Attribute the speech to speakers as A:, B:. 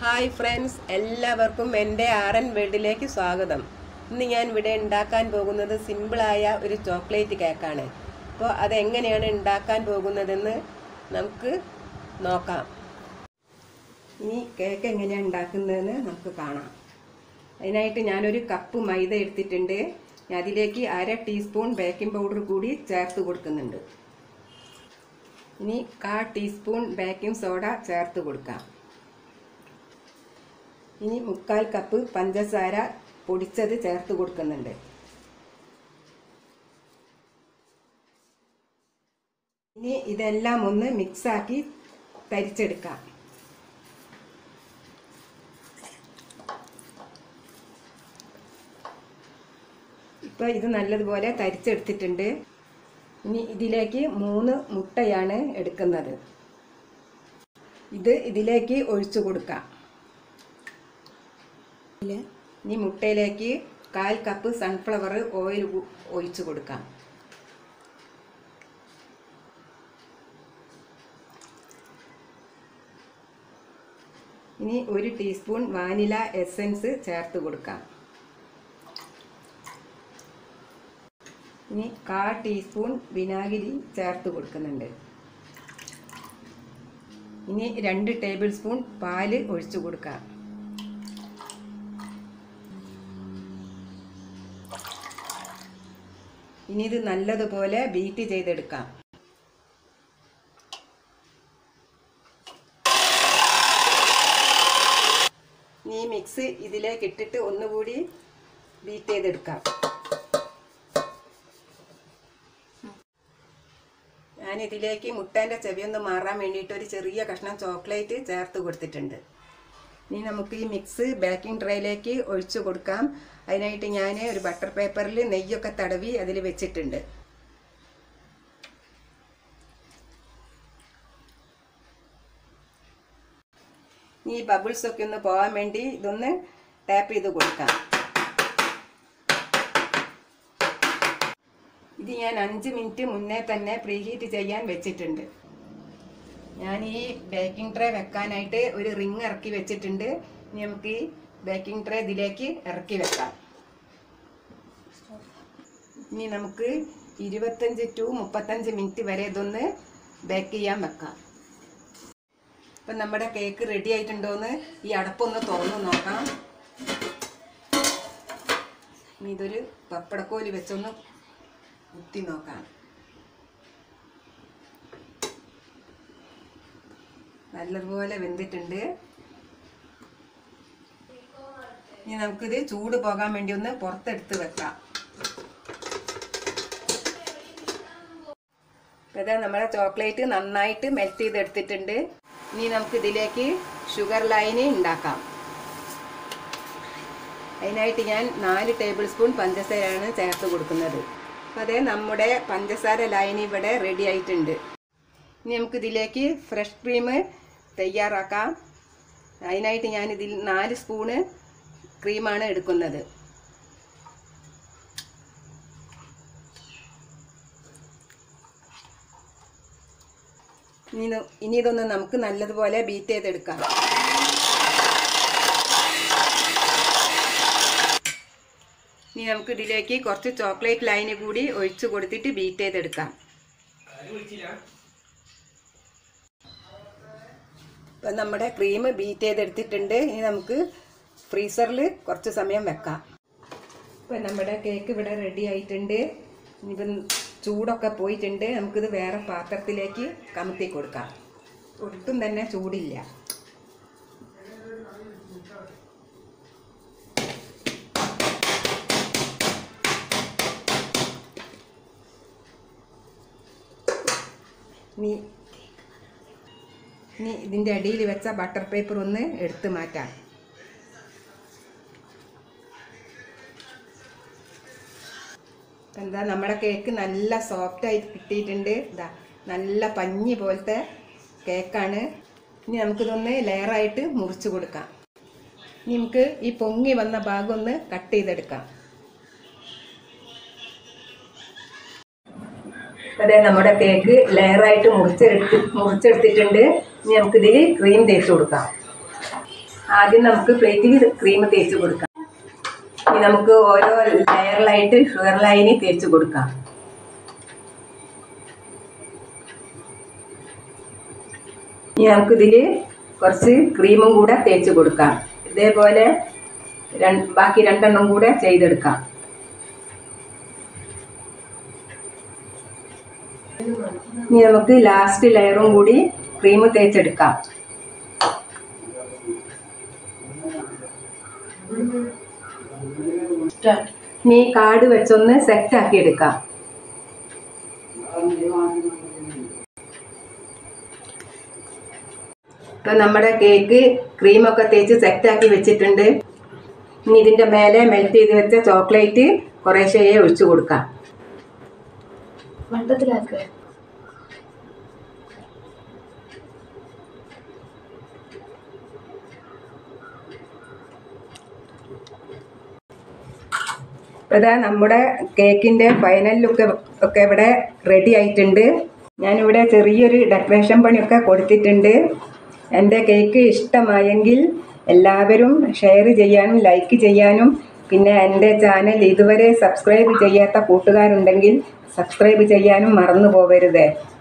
A: hi friends എല്ലാവർക്കും എൻ്റെ R N വേൾഡിലേക്ക് സ്വാഗതം ഇന്ന് ഞാൻ ഇവിടെ ഉണ്ടാക്കാൻ പോകുന്നത് സിമ്പിളായ ഒരു ചോക്ലേറ്റ് കേക്കാണ് അപ്പോൾ അതെങ്ങനെയാണ് ഉണ്ടാക്കാൻ പോകുന്നതെന്ന് നമുക്ക് നോക്കാം ഇനി കേക്ക് എങ്ങനെയാണ് ഉണ്ടാക്കുന്നതെന്ന് നമുക്ക് കാണാം അതിനായിട്ട് ഞാനൊരു കപ്പ് മൈദ എടുത്തിട്ടുണ്ട് അതിലേക്ക് അര ടീസ്പൂൺ ബേക്കിംഗ് പൗഡർ കൂടി ചേർത്ത് കൊടുക്കുന്നുണ്ട് ഇനി കാ ടീസ്പൂൺ ബേക്കിംഗ് സോഡ ചേർത്ത് കൊടുക്കാം ഇനി മുക്കാൽ കപ്പ് പഞ്ചസാര പൊടിച്ചത് ചേർത്ത് കൊടുക്കുന്നുണ്ട് ഇനി ഇതെല്ലാം ഒന്ന് മിക്സാക്കി തരിച്ചെടുക്കാം ഇപ്പോൾ ഇത് നല്ലതുപോലെ തരിച്ചെടുത്തിട്ടുണ്ട് ഇനി ഇതിലേക്ക് മൂന്ന് മുട്ടയാണ് എടുക്കുന്നത് ഇത് ഇതിലേക്ക് ഒഴിച്ചു കൊടുക്കാം ഇനി മുട്ടയിലേക്ക് കാൽ കപ്പ് സൺഫ്ലവർ ഓയിൽ ഒഴിച്ചു കൊടുക്കാം ഇനി ഒരു ടീസ്പൂൺ വാനില എസൻസ് ചേർത്ത് കൊടുക്കാം ഇനി കാ ടീസ്പൂൺ വിനാഗിരി ചേർത്ത് കൊടുക്കുന്നുണ്ട് ഇനി രണ്ട് ടേബിൾ സ്പൂൺ പാല് ഒഴിച്ചു കൊടുക്കാം ഇനി ഇത് നല്ലതുപോലെ ബീറ്റ് ചെയ്തെടുക്കാം ഈ മിക്സ് ഇതിലേക്ക് ഇട്ടിട്ട് ഒന്നുകൂടി ബീറ്റ് ചെയ്തെടുക്കാം ഞാനിതിലേക്ക് മുട്ടേൻ്റെ ചെവിയൊന്ന് മാറാൻ വേണ്ടിയിട്ട് ഒരു ചെറിയ കഷ്ണം ചോക്ലേറ്റ് ചേർത്ത് കൊടുത്തിട്ടുണ്ട് ഇനി നമുക്ക് ഈ മിക്സ് ബേക്കിംഗ് ട്രേയിലേക്ക് ഒഴിച്ചു കൊടുക്കാം അതിനായിട്ട് ഞാൻ ഒരു ബട്ടർ പേപ്പറിൽ നെയ്യൊക്കെ തടവി അതിൽ വെച്ചിട്ടുണ്ട് ഈ ബബിൾസ് ഒക്കെ ഒന്ന് പോകാൻ വേണ്ടി ഇതൊന്ന് ടാപ്പ് ചെയ്ത് കൊടുക്കാം ഇത് ഞാൻ അഞ്ച് മിനിറ്റ് മുന്നേ തന്നെ പ്രീഹീറ്റ് ചെയ്യാൻ വെച്ചിട്ടുണ്ട് ഞാൻ ഈ ബേക്കിംഗ് ട്രേ വെക്കാനായിട്ട് ഒരു റിങ് ഇറക്കി വെച്ചിട്ടുണ്ട് ഇനി നമുക്ക് ഈ ബേക്കിംഗ് ട്രേ ഇതിലേക്ക് ഇറക്കി വെക്കാം ഇനി നമുക്ക് ഇരുപത്തഞ്ച് ടു മുപ്പത്തഞ്ച് മിനിറ്റ് വരെ ഇതൊന്ന് ബേക്ക് ചെയ്യാൻ വെക്കാം ഇപ്പം നമ്മുടെ കേക്ക് റെഡി ആയിട്ടുണ്ടോയെന്ന് ഈ അടപ്പൊന്ന് തുറന്ന് നോക്കാം ഇനി ഇതൊരു പപ്പടക്കോല് വെച്ചൊന്ന് കുത്തി നോക്കാം നല്ലതുപോലെ വെന്തിട്ടുണ്ട് ഇനി നമുക്കിത് ചൂട് പോകാൻ വേണ്ടി ഒന്ന് പുറത്തെടുത്ത് വെക്കാം ഇതാ നമ്മുടെ ചോക്ലേറ്റ് നന്നായിട്ട് മെൽറ്റ് ചെയ്തെടുത്തിട്ടുണ്ട് ഇനി നമുക്ക് ഇതിലേക്ക് ഷുഗർ ലൈന് ഉണ്ടാക്കാം അതിനായിട്ട് ഞാൻ നാല് ടേബിൾ സ്പൂൺ പഞ്ചസാരയാണ് ചേർത്ത് കൊടുക്കുന്നത് അപ്പോൾ അതേ നമ്മുടെ പഞ്ചസാര ലൈൻ ഇവിടെ റെഡി ആയിട്ടുണ്ട് ഇനി നമുക്ക് ഇതിലേക്ക് ഫ്രഷ് ക്രീം തയ്യാറാക്കാം അതിനായിട്ട് ഞാൻ ഇതിൽ നാല് സ്പൂണ് ക്രീമാണ് എടുക്കുന്നത് ഇനി ഇനി ഇതൊന്ന് നമുക്ക് നല്ലതുപോലെ ബീറ്റ് ചെയ്തെടുക്കാം ഇനി നമുക്ക് ഇതിലേക്ക് കുറച്ച് ചോക്ലേറ്റ് ലൈന് കൂടി ഒഴിച്ചു കൊടുത്തിട്ട് ബീറ്റ് ചെയ്തെടുക്കാം ഇപ്പം നമ്മുടെ ക്രീം ബീറ്റ് ചെയ്തെടുത്തിട്ടുണ്ട് ഇനി നമുക്ക് ഫ്രീസറിൽ കുറച്ച് സമയം വെക്കാം ഇപ്പം നമ്മുടെ കേക്ക് ഇവിടെ റെഡി ആയിട്ടുണ്ട് ഇനിയിപ്പം ചൂടൊക്കെ പോയിട്ടുണ്ട് നമുക്കിത് വേറെ പാത്രത്തിലേക്ക് കമത്തി കൊടുക്കാം ഒട്ടും തന്നെ ചൂടില്ല ഇനി ഇനി ഇതിൻ്റെ അടിയിൽ വെച്ച ബട്ടർ പേപ്പർ ഒന്ന് എടുത്തു മാറ്റാം എന്താ നമ്മുടെ കേക്ക് നല്ല സോഫ്റ്റ് ആയിട്ട് കിട്ടിയിട്ടുണ്ട് ഇതാ നല്ല പഞ്ഞി പോലത്തെ കേക്കാണ് ഇനി നമുക്കിതൊന്ന് ലെയറായിട്ട് മുറിച്ച് കൊടുക്കാം ഇനി നമുക്ക് ഈ പൊങ്ങി വന്ന ഭാഗം ഒന്ന് കട്ട് ചെയ്തെടുക്കാം അതെ നമ്മുടെ കേക്ക് ലെയറായിട്ട് മുറിച്ചെടുത്ത് മുറിച്ചെടുത്തിട്ടുണ്ട് ഇനി നമുക്കിതിൽ ക്രീം തേച്ച് കൊടുക്കാം ആദ്യം നമുക്ക് പ്ലേറ്റിൽ ക്രീം തേച്ച് കൊടുക്കാം ഇനി നമുക്ക് ഓരോ ലെയറിലായിട്ട് ഷുഗർ ലൈനി തേച്ച് കൊടുക്കാം ഇനി നമുക്കിതിൽ കുറച്ച് ക്രീമും കൂടെ തേച്ച് കൊടുക്കാം ഇതേപോലെ രണ്ട് ബാക്കി രണ്ടെണ്ണം കൂടെ ചെയ്തെടുക്കാം ഇനി നമുക്ക് ലാസ്റ്റ് ലെയറും കൂടി ക്രീം തേച്ചെടുക്കാം ഇനി ഈ കാർഡ് വെച്ചൊന്ന് സെറ്റ് ആക്കി എടുക്കാം ഇപ്പൊ നമ്മുടെ കേക്ക് ക്രീമൊക്കെ തേച്ച് സെറ്റാക്കി വെച്ചിട്ടുണ്ട് ഇനി ഇതിന്റെ മേലെ മെൽറ്റ് ചെയ്ത് വെച്ച ചോക്ലേറ്റ് കുറേശ്ശേ ഒഴിച്ചു കൊടുക്കാം
B: വട്ടത്തിലാക്കുക
A: ഇപ്പൊ ഇതാ നമ്മുടെ കേക്കിന്റെ ഫൈനൽ ലുക്ക് ഒക്കെ ഇവിടെ റെഡി ആയിട്ടുണ്ട് ഞാനിവിടെ ചെറിയൊരു ഡെക്കറേഷൻ പണിയൊക്കെ കൊടുത്തിട്ടുണ്ട് എൻ്റെ കേക്ക് ഇഷ്ടമായെങ്കിൽ എല്ലാവരും ഷെയർ ചെയ്യാനും ലൈക്ക് ചെയ്യാനും പിന്നെ എൻ്റെ ചാനൽ ഇതുവരെ സബ്സ്ക്രൈബ് ചെയ്യാത്ത കൂട്ടുകാരുണ്ടെങ്കിൽ സബ്സ്ക്രൈബ് ചെയ്യാനും മറന്നു പോകരുത്